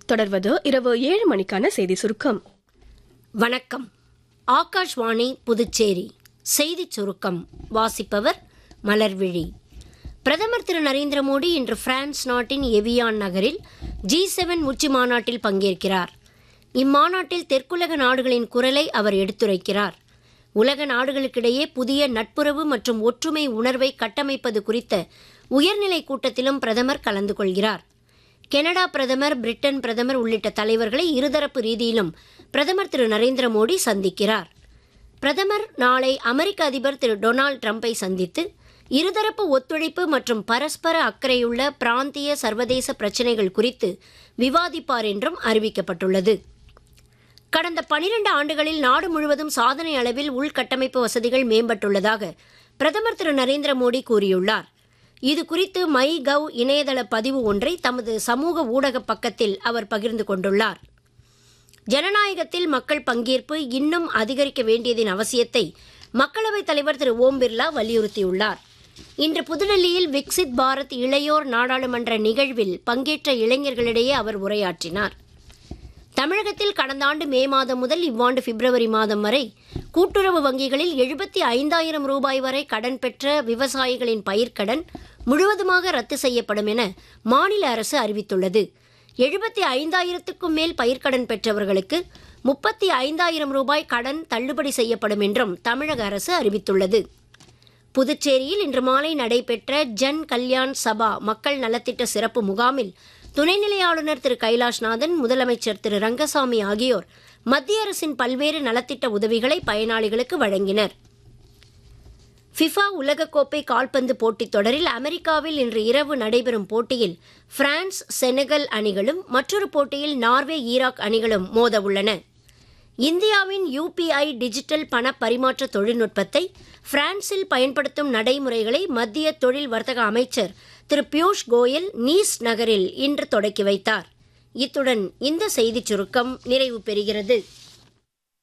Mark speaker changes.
Speaker 1: தொடர்வது இரவு ஏழு மணிக்கான செய்தி சுருக்கம்
Speaker 2: வணக்கம் ஆகாஷ்வாணி புதுச்சேரி செய்திச் சுருக்கம் வாசிப்பவர் மலர்விழி பிரதமர் திரு நரேந்திர மோடி இன்று பிரான்ஸ் நாட்டின் எவியான் நகரில் ஜி செவன் உச்சி மாநாட்டில் பங்கேற்கிறார் இம்மாநாட்டில் தெற்குலக நாடுகளின் குரலை அவர் எடுத்துரைக்கிறார் உலக நாடுகளுக்கிடையே புதிய நட்புறவு மற்றும் ஒற்றுமை உணர்வை கட்டமைப்பது குறித்த உயர்நிலை கூட்டத்திலும் பிரதமர் கலந்து கொள்கிறார் கனடா பிரதமர் பிரிட்டன் பிரதமர் உள்ளிட்ட தலைவர்களை இருதரப்பு ரீதியிலும் பிரதமர் திரு நரேந்திர மோடி சந்திக்கிறார் பிரதமர் நாளை அமெரிக்க அதிபர் திரு டொனால்டு ட்ரம்பை சந்தித்து இருதரப்பு ஒத்துழைப்பு மற்றும் பரஸ்பர அக்கறையுள்ள பிராந்திய சர்வதேச பிரச்சினைகள் குறித்து விவாதிப்பார் என்றும் அறிவிக்கப்பட்டுள்ளது கடந்த பனிரெண்டு ஆண்டுகளில் நாடு முழுவதும் சாதனை அளவில் உள்கட்டமைப்பு வசதிகள் மேம்பட்டுள்ளதாக பிரதமர் திரு நரேந்திர மோடி கூறியுள்ளார் இது குறித்து மை கவ் இணையதள பதிவு ஒன்றை தமது சமூக ஊடக பக்கத்தில் அவர் பகிர்ந்து கொண்டுள்ளார் ஜனநாயகத்தில் மக்கள் பங்கேற்பு இன்னும் அதிகரிக்க வேண்டியதின் அவசியத்தை மக்களவைத் தலைவர் திரு ஓம் பிர்லா வலியுறுத்தியுள்ளார் இன்று புதுடெல்லியில் விக்சித் பாரத் இளையோர் நாடாளுமன்ற நிகழ்வில் பங்கேற்ற இளைஞர்களிடையே அவர் உரையாற்றினார் தமிழகத்தில் கடந்த ஆண்டு மே மாதம் முதல் இவ்வாண்டு பிப்ரவரி மாதம் வரை கூட்டுறவு வங்கிகளில் எழுபத்தி ஐந்தாயிரம் ரூபாய் வரை கடன் பெற்ற விவசாயிகளின் பயிர்க்கடன் முழுவதுமாக ரத்து செய்யப்படும் என மாநில அரசு அறிவித்துள்ளது எழுபத்தி ஐந்தாயிரத்துக்கும் மேல் பயிர்க்கடன் பெற்றவர்களுக்கு முப்பத்தி ஐந்தாயிரம் ரூபாய் கடன் தள்ளுபடி செய்யப்படும் என்றும் தமிழக அரசு அறிவித்துள்ளது புதுச்சேரியில் இன்று மாலை நடைபெற்ற ஜன் கல்யாண் சபா மக்கள் நலத்திட்ட சிறப்பு முகாமில் துணைநிலை ஆளுநர் திரு கைலாஷ்நாதன் முதலமைச்சர் திரு ரங்கசாமி ஆகியோர் மத்திய அரசின் பல்வேறு நலத்திட்ட உதவிகளை பயனாளிகளுக்கு வழங்கினர் ஃபிஃபா உலகக்கோப்பை கால்பந்து போட்டித் தொடரில் அமெரிக்காவில் இன்று இரவு நடைபெறும் போட்டியில் பிரான்ஸ் செனகல் அணிகளும் மற்றொரு போட்டியில் நார்வே ஈராக் அணிகளும் மோத உள்ளன இந்தியாவின் யூபிஐ டிஜிட்டல் பண பரிமாற்ற தொழில்நுட்பத்தை பிரான்சில் பயன்படுத்தும் நடைமுறைகளை மத்திய தொழில் வர்த்தக அமைச்சர் திரு பியூஷ் கோயல் நீஸ் நகரில் இன்று தொடக்கி வைத்தார் இத்துடன் இந்த செய்திச் சுருக்கம் நிறைவு பெறுகிறது